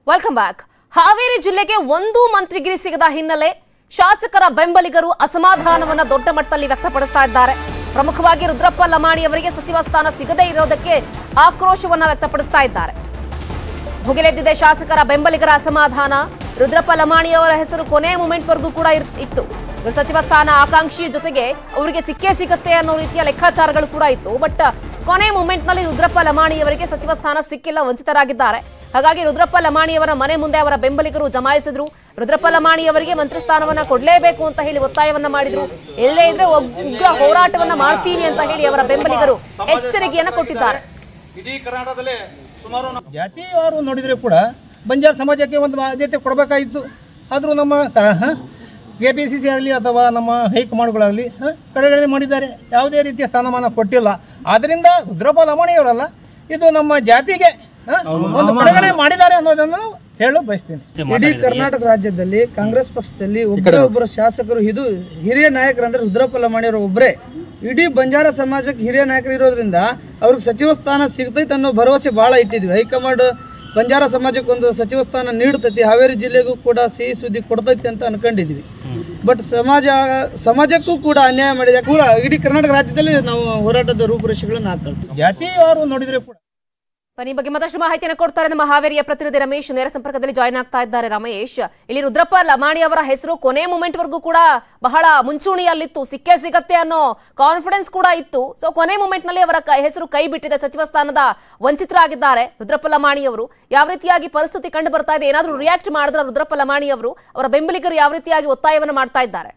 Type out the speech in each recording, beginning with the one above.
welcome back Haveri ಜಿಲ್ಲೆಗೆ ಒಂದೂ ಮಂತ್ರಿಗಿರಿ ಸಿಗದ ಹಿನ್ನೆಲೆ ಶಾಸಕರ ಬೆಂಬಲಿಗರು ಅಸಮಾಧಾನವನ್ನ ದೊಡ್ಡ ಮಟ್ಟದಲ್ಲಿ ವ್ಯಕ್ತಪಡಿಸ್ತಾ ಇದ್ದಾರೆ ಪ್ರಮುಖವಾಗಿ ರುದ್ರಪ್ಪ ಲಮಾಣಿ ಅವರಿಗೆ ಸಚಿವ ಸ್ಥಾನ ಸಿಗದೇ ಇರೋದಕ್ಕೆ ಆಕ್ರೋಶವನ್ನ ವ್ಯಕ್ತಪಡಿಸ್ತಾ ಇದ್ದಾರೆ ಭುಗಿಲೆದ್ದಿದೆ ಶಾಸಕರ ಬೆಂಬಲಿಗರ ಅಸಮಾಧಾನ ರುದ್ರಪ್ಪ ಲಮಾಣಿ ಅವರ ಹೆಸರು ಕೊನೆಯ ಮೂಮೆಂಟ್ ವರೆಗೂ ಕೂಡ ಇರ್- ಇತ್ತು ಇವರು ಸಚಿವ ಸ್ಥಾನ ಆಕಾಂಕ್ಷಿ ಜೊತೆಗೆ ಅವರಿಗೆ ಸಿಕ್ಕೇ ಸಿಗುತ್ತೆ ಅನ್ನೋ ರೀತಿಯ ಲೆಕ್ಕಾಚಾರಗಳು ಕೂಡ ಇತ್ತು ಬಟ್ ಕೊನೆ ಮೂಮೆಂಟ್ ನಲ್ಲಿ ರುದ್ರಪ್ಪ ಲಮಾಣಿ ಅವರಿಗೆ ಸಚಿವ ಸ್ಥಾನ ಸಿಕ್ಕಿಲ್ಲ ವಂಚಿತರಾಗಿದ್ದಾರೆ ಹಾಗಾಗಿ ರುದ್ರಪ್ಪ ಲಮಾಣಿ ಅವರ ಮನೆ ಮುಂದೆ ಅವರ ಬೆಂಬಲಿಗರು ಜಮಾಯಿಸಿದ್ರು ರುದ್ರಪ್ಪ ಲಮಾಣಿ ಅವರಿಗೆ ಮಂತ್ರಿ ಸ್ಥಾನವನ್ನ ಕೊಡ್ಲೇಬೇಕು ಅಂತ ಹೇಳಿ ಒತ್ತಾಯವನ್ನ ಮಾಡಿದ್ರು ಎಲ್ಲೇ ಇದ್ರೆ ಒಗ್- ಉಗ್ರ ಹೋರಾಟವನ್ನ ಮಾಡ್ತೀವಿ ಅಂತ ಹೇಳಿ ಅವರ ಬೆಂಬಲಿಗರು ಎಚ್ಚರಿಕೆಯನ್ನ ಕೊಟ್ಟಿದ್ದಾರೆ ಇಡೀ ಕರ್ನಾಟಕದಲ್ಲೇ ಸುಮಾರು ನಾವು ಜಾತಿವಾರು ನೋಡಿದರೆ ಕೂಡ ಬಂಜಾರ ಸಮಾಜಕ್ಕೆ ಒಂದು ಆದ್ಯತೆ ಕೊಡಬೇಕಾಗಿತ್ತು ಆದರೂ ನಮ್ಮ ಕೆ ಪಿ ಸಿ ಸಿ ಆಗಲಿ ಅಥವಾ ನಮ್ಮ ಹೈಕಮಾಂಡ್ಗಳಾಗಲಿ ಹ, ಕಡೆಗಣನೆ ಮಾಡಿದ್ದಾರೆ ಯಾವುದೇ ರೀತಿಯ ಸ್ಥಾನಮಾನ ಕೊಟ್ಟಿಲ್ಲ ಆದ್ದರಿಂದ ರುದ್ರಪ್ಪ ಲಮಾಣಿಯವರಲ್ಲ ಇದು ನಮ್ಮ ಜಾತಿಗೆ ಹ, ಒಂದು ಕಡೆಗಣನೆ ಮಾಡಿದ್ದಾರೆ ಅನ್ನೋದನ್ನು ಹೇಳಲು ಬಯಸ್ತೀನಿ ಇಡೀ ಕರ್ನಾಟಕ ರಾಜ್ಯದಲ್ಲಿ ಕಾಂಗ್ರೆಸ್ ಪಕ್ಷದಲ್ಲಿ ಒಬ್ಬರೇ ಒಬ್ಬರು ಶಾಸಕರು ಇದು ಹಿರಿಯ ನಾಯಕರಂದ್ರೆ ರುದ್ರಪ್ಪ ಲಮಾಣಿಯವರು ಒಬ್ಬರೇ ಇಡೀ ಬಂಜಾರ ಸಮಾಜಕ್ಕೆ ಹಿರಿಯ ನಾಯಕರು ಇರೋದ್ರಿಂದ ಅವ್ರಿಗೆ ಸಚಿವ ಸ್ಥಾನ ಸಿಗ್ತೈತೆ ಅನ್ನೋ ಭರವಸೆ ಭಾಳ ಇಟ್ಟಿದ್ವಿ ಹೈಕಮಾಂಡ್ ಬಂಜಾರ ಸಮಾಜಕ್ಕೆ ಒಂದು ಸಚಿವ ಸ್ಥಾನ ನೀಡ್ತೈತಿ ಹಾವೇರಿ ಜಿಲ್ಲೆಗೂ ಕೂಡ ಸಿಹಿ ಸುದ್ದಿ ಕೊಡ್ತೈತಿ ಅಂತ ಅನ್ಕೊಂಡಿದ್ವಿ ಬಟ್ ಸಮಾಜ ಸಮಾಜಕ್ಕೂ ಕೂಡ ಅನ್ಯಾಯ ಮಾಡಿದೆ ಕೂಡ ಇಡೀ ಕರ್ನಾಟಕ ರಾಜ್ಯದಲ್ಲಿ ನಾವು ಹೋರಾಟದ ರೂಪುರೇಷೆಗಳನ್ನು ಹಾಕೊಳ್ತೀವಿ ಜಾತಿವಾರು ನೋಡಿದರೆ ಕೂಡ ಬನ್ನಿ ಈ ಬಗ್ಗೆ ಮತ್ತಷ್ಟು ಮಾಹಿತಿಯನ್ನು ಕೊಡ್ತಾರೆ ನಮ್ಮ ಹಾವೇರಿಯ ಪ್ರತಿನಿಧಿ ರಮೇಶ್ ನೇರ ಸಂಪರ್ಕದಲ್ಲಿ ಜಾಯ್ನ್ ಆಗ್ತಾ ಇದ್ದಾರೆ ರಮೇಶ್ ಇಲ್ಲಿ ರುದ್ರಪ್ಪ ಲಮಾಣಿ ಅವರ ಹೆಸರು ಕೊನೆ ಮೂಮೆಂಟ್ ವರೆಗೂ ಕೂಡ ಬಹಳ ಮುಂಚೂಣಿಯಲ್ಲಿತ್ತು ಸಿಕ್ಕೇ ಸಿಗತ್ತೆ ಅನ್ನೋ ಕಾನ್ಫಿಡೆನ್ಸ್ ಕೂಡ ಇತ್ತು ಸೊ ಕೊನೆ ಮೂಮೆಂಟ್ ನಲ್ಲಿ ಅವರ ಕ- ಹೆಸರು ಕೈ ಬಿಟ್ಟಿದೆ ಸಚಿವ ಸ್ಥಾನದ ವಂಚಿತರಾಗಿದ್ದಾರೆ ರುದ್ರಪ್ಪ ಲಮಾಣಿ ಅವರು ಯಾವ ರೀತಿಯಾಗಿ ಪರಿಸ್ಥಿತಿ ಕಂಡು ಬರ್ತಾ ಇದೆ ಏನಾದರೂ ರಿಯಾಕ್ಟ್ ಮಾಡಿದ್ರ ರುದ್ರಪ್ಪ ಲಮಾಣಿ ಅವರು ಅವರ ಬೆಂಬಲಿಗರು ಯಾವ ರೀತಿಯಾಗಿ ಒತ್ತಾಯವನ್ನು ಮಾಡ್ತಾ ಇದ್ದಾರೆ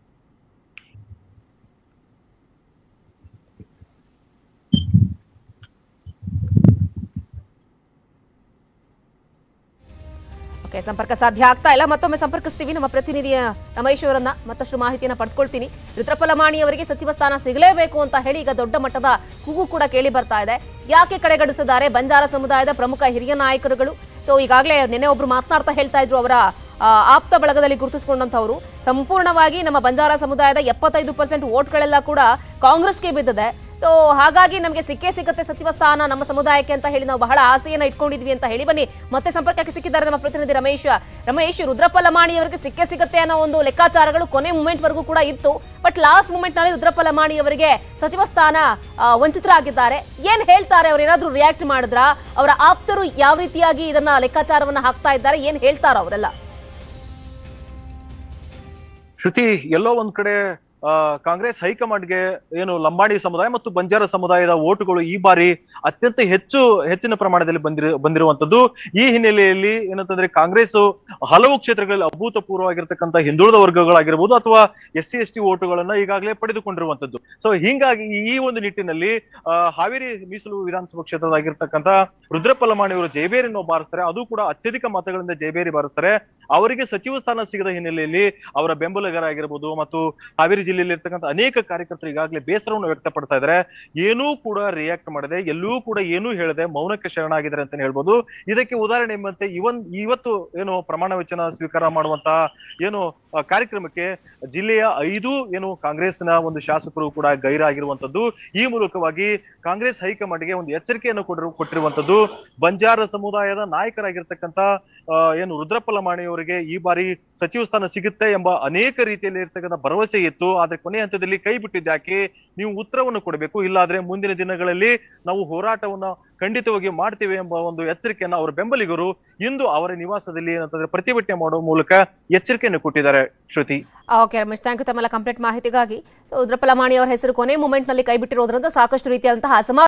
ಓಕೆ ಸಂಪರ್ಕ ಸಾಧ್ಯ ಆಗ್ತಾ ಇಲ್ಲ ಮತ್ತೊಮ್ಮೆ ಸಂಪರ್ಕಿಸ್ತೀವಿ ನಮ್ಮ ಪ್ರತಿನಿಧಿಯ ರಮೇಶ್ ಅವರನ್ನ ಮತ್ತಷ್ಟು ಮಾಹಿತಿಯನ್ನು ಪಡ್ಕೊಳ್ತೀನಿ ರುದ್ರಪ್ಪ ಲಮಾಣಿ ಅವರಿಗೆ ಸಚಿವ ಸ್ಥಾನ ಸಿಗಲೇಬೇಕು ಅಂತ ಹೇಳಿ ಈಗ ದೊಡ್ಡ ಮಟ್ಟದ ಕೂಗು ಕೂಡ ಕೇಳಿ ಬರ್ತಾ ಇದೆ ಯಾಕೆ ಕಡೆಗಣಿಸಿದ್ದಾರೆ ಬಂಜಾರ ಸಮುದಾಯದ ಪ್ರಮುಖ ಹಿರಿಯ ನಾಯಕರುಗಳು ಸೊ ಈಗಾಗಲೇ ನಿನ್ನೆ ಒಬ್ರು ಮಾತನಾಡ್ತಾ ಹೇಳ್ತಾ ಇದ್ರು ಅವರ ಆ, ಆಪ್ತ ಬಳಗದಲ್ಲಿ ಗುರುತಿಸಿಕೊಂಡಂತವರು ಸಂಪೂರ್ಣವಾಗಿ ನಮ್ಮ ಬಂಜಾರ ಸಮುದಾಯದ ಎಪ್ಪತ್ತೈದು ಪರ್ಸೆಂಟ್ ವೋಟ್ಗಳೆಲ್ಲ ಕೂಡ ಕಾಂಗ್ರೆಸ್ಗೆ ಬಿದ್ದಿದೆ ಸೊ ಹಾಗಾಗಿ ನಮಗೆ ಸಿಕ್ಕೇ ಸಿಗುತ್ತೆ ಸಚಿವ ಸ್ಥಾನ ನಮ್ಮ ಸಮುದಾಯಕ್ಕೆ ಅಂತ ಹೇಳಿ ನಾವು ಬಹಳ ಆಸೆಯನ್ನ ಇಟ್ಕೊಂಡಿದ್ವಿ ಅಂತ ಹೇಳಿ ಬನ್ನಿ ಮತ್ತೆ ಸಂಪರ್ಕಕ್ಕೆ ಸಿಕ್ಕಿದ್ದಾರೆ ನಮ್ಮ ಪ್ರತಿನಿಧಿ ರಮೇಶ್ ರಮೇಶ್ ರುದ್ರಪ್ಪ ಲಮಾಣಿ ಅವರಿಗೆ ಸಿಕ್ಕೇ ಸಿಗುತ್ತೆ ಅನ್ನೋ ಒಂದು ಲೆಕ್ಕಾಚಾರಗಳು ಕೊನೆ ಮೂಮೆಂಟ್ ವರೆಗೂ ಕೂಡ ಇತ್ತು ಬಟ್ ಲಾಸ್ಟ್ ಮೂಮೆಂಟ್ ನಲ್ಲಿ ರುದ್ರಪ್ಪ ಲಮಾಣಿ ಅವರಿಗೆ ಸಚಿವ ಸ್ಥಾನ ಆ, ವಂಚಿತರಾಗಿದ್ದಾರೆ ಏನ್ ಹೇಳ್ತಾರೆ ಅವ್ರು ಏನಾದ್ರೂ ರಿಯಾಕ್ಟ್ ಮಾಡಿದ್ರ ಅವರ ಆಪ್ತರು ಯಾವ ರೀತಿಯಾಗಿ ಇದನ್ನ ಲೆಕ್ಕಾಚಾರವನ್ನ ಹಾಕ್ತಾ ಇದ್ದಾರೆ ಏನ್ ಹೇಳ್ತಾರ ಅವರೆಲ್ಲ ಶ್ರುತಿ ಎಲ್ಲೋ ಒಂದ್ ಕಡೆ ಆ, ಕಾಂಗ್ರೆಸ್ ಹೈಕಮಾಂಡ್ಗೆ ಏನು ಲಂಬಾಣಿ ಸಮುದಾಯ ಮತ್ತು ಬಂಜಾರ ಸಮುದಾಯದ ಓಟುಗಳು ಈ ಬಾರಿ ಅತ್ಯಂತ ಹೆಚ್ಚು ಹೆಚ್ಚಿನ ಪ್ರಮಾಣದಲ್ಲಿ ಬಂದಿರ ಬಂದಿರುವಂತದ್ದು ಈ ಹಿನ್ನೆಲೆಯಲ್ಲಿ ಏನಂತಂದ್ರೆ ಕಾಂಗ್ರೆಸ್ ಹಲವು ಕ್ಷೇತ್ರಗಳಲ್ಲಿ ಅಭೂತಪೂರ್ವವಾಗಿರ್ತಕ್ಕಂಥ ಹಿಂದುಳಿದ ವರ್ಗಗಳಾಗಿರ್ಬೋದು ಅಥವಾ ಎಸ್ ಸಿ ಎಸ್ ಟಿ ಓಟುಗಳನ್ನ ಈಗಾಗಲೇ ಪಡೆದುಕೊಂಡಿರುವಂತದ್ದು ಸೊ ಹಿಂಗಾಗಿ ಈ ಒಂದು ನಿಟ್ಟಿನಲ್ಲಿ ಆ, ಹಾವೇರಿ ಮೀಸಲು ವಿಧಾನಸಭಾ ಕ್ಷೇತ್ರದಾಗಿರ್ತಕ್ಕಂಥ ರುದ್ರಪ್ಪ ಲಮಾಣಿ ಅವರು ಜಯಬೇರಿಯನ್ನು ಬಾರಿಸ್ತಾರೆ ಅದು ಕೂಡ ಅತ್ಯಧಿಕ ಮತಗಳಿಂದ ಜಯಬೇರಿ ಬಾರಿಸ್ತಾರೆ ಅವರಿಗೆ ಸಚಿವ ಸ್ಥಾನ ಸಿಗದ ಹಿನ್ನೆಲೆಯಲ್ಲಿ ಅವರ ಬೆಂಬಲಿಗರಾಗಿರ್ಬೋದು ಮತ್ತು ಹಾವೇರಿ ಜಿಲ್ಲೆಯಲ್ಲಿ ಇರ್ತಕ್ಕಂಥ ಅನೇಕ ಕಾರ್ಯಕರ್ತರು ಈಗಾಗಲೇ ಬೇಸರವನ್ನು ವ್ಯಕ್ತಪಡ್ತಾ ಇದ್ದಾರೆ ಏನೂ ಕೂಡ ರಿಯಾಕ್ಟ್ ಮಾಡದೆ ಎಲ್ಲೂ ಕೂಡ ಏನೂ ಹೇಳದೆ ಮೌನಕ್ಕೆ ಶರಣಾಗಿದ್ದಾರೆ ಅಂತಾನೆ ಹೇಳ್ಬೋದು ಇದಕ್ಕೆ ಉದಾಹರಣೆ ಎಂಬಂತೆ ಇವನ್ ಇವತ್ತು ಏನು ಪ್ರಮಾಣ ವಚನ ಸ್ವೀಕಾರ ಮಾಡುವಂತಹ ಏನು ಆ, ಕಾರ್ಯಕ್ರಮಕ್ಕೆ ಜಿಲ್ಲೆಯ ಐದು ಏನು ಕಾಂಗ್ರೆಸ್ನ ಒಂದು ಶಾಸಕರು ಕೂಡ ಗೈರಾಗಿರುವಂತದ್ದು ಈ ಮೂಲಕವಾಗಿ ಕಾಂಗ್ರೆಸ್ ಹೈಕಮಾಂಡ್ಗೆ ಒಂದು ಎಚ್ಚರಿಕೆಯನ್ನು ಕೊಟ್ಟಿರು ಕೊಟ್ಟಿರುವಂತದ್ದು ಬಂಜಾರ ಸಮುದಾಯದ ನಾಯಕರಾಗಿರ್ತಕ್ಕಂಥ ಆ, ಏನು ರುದ್ರಪ್ಪ ಲಮಾಣಿ ಅವರಿಗೆ ಈ ಬಾರಿ ಸಚಿವ ಸ್ಥಾನ ಸಿಗುತ್ತೆ ಎಂಬ ಅನೇಕ ರೀತಿಯಲ್ಲಿ ಇರ್ತಕ್ಕಂಥ ಭರವಸೆ ಇತ್ತು ಆದ್ರೆ ಕೊನೆ ಹಂತದಲ್ಲಿ ಕೈ ಬಿಟ್ಟಿದ್ಯಾಕೆ ನೀವು ಉತ್ತರವನ್ನು ಕೊಡಬೇಕು ಇಲ್ಲಾದ್ರೆ ಮುಂದಿನ ದಿನಗಳಲ್ಲಿ ನಾವು ಹೋರಾಟವನ್ನ ಖಂಡಿತವಾಗಿ ಮಾಡ್ತೇವೆ ಎಂಬ ಒಂದು ಎಚ್ಚರಿಕೆಯನ್ನ ಅವರ ಬೆಂಬಲಿಗರು ಇಂದು ಅವರ ನಿವಾಸದಲ್ಲಿ ಏನಂತಂದ್ರೆ ಪ್ರತಿಭಟನೆ ಮಾಡುವ ಮೂಲಕ ಎಚ್ಚರಿಕೆಯನ್ನು ಕೊಟ್ಟಿದ್ದಾರೆ Shruti okay Ramesh thank you ತಮ್ಮೆಲ್ಲ ಕಂಪ್ಲೀಟ್ ಮಾಹಿತಿಗಾಗಿ ಸೊ ರುದ್ರಪ್ಪ ಲಮಾಣಿ ಅವರ ಹೆಸರು ಕೊನೆ ಮೂಮೆಂಟ್ ನಲ್ಲಿ ಕೈ ಬಿಟ್ಟಿರೋದ್ರಿಂದ ಸಾಕಷ್ಟು ರೀತಿಯಾದಂತಹ ಅಸಮಾ